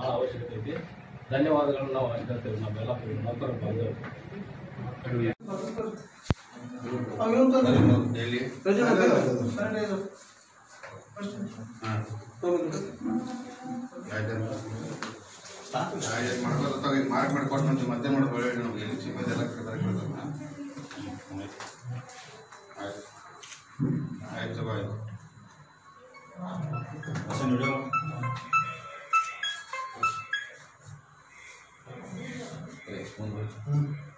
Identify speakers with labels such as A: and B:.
A: ಭಾಳ ಅವಶ್ಯಕತೆ ಐತಿ ಧನ್ಯವಾದಗಳನ್ನು ನಾವು ಹೇಳ್ತೇವೆ ನಮ್ಮೆಲ್ಲ ನೌಕರ ಬಾಂಧವರು
B: ಎಲ್ಲಿ ಹಾಂ ಆಯ್ತು ಮಾಡ್ಬೋದು ತಗೋ ಈಗ ಮಾರ್ಕ್ ಮಾಡಿ ಕೊಟ್ಟು ಮತ್ತೆ ಮತ್ತೆ ಮಾಡೋದು ಒಳ್ಳೆ ನಮ್ಗೆ ಎಲ್ಲಿ ಸಿಗೋದು ಎಲ್ಲ ಕಡೆ ಬರಕ್ಕೆ ಆಯ್ತು ಆಯ್ತು ತಗೋ ಆಯ್ತು ಮುಂದೆ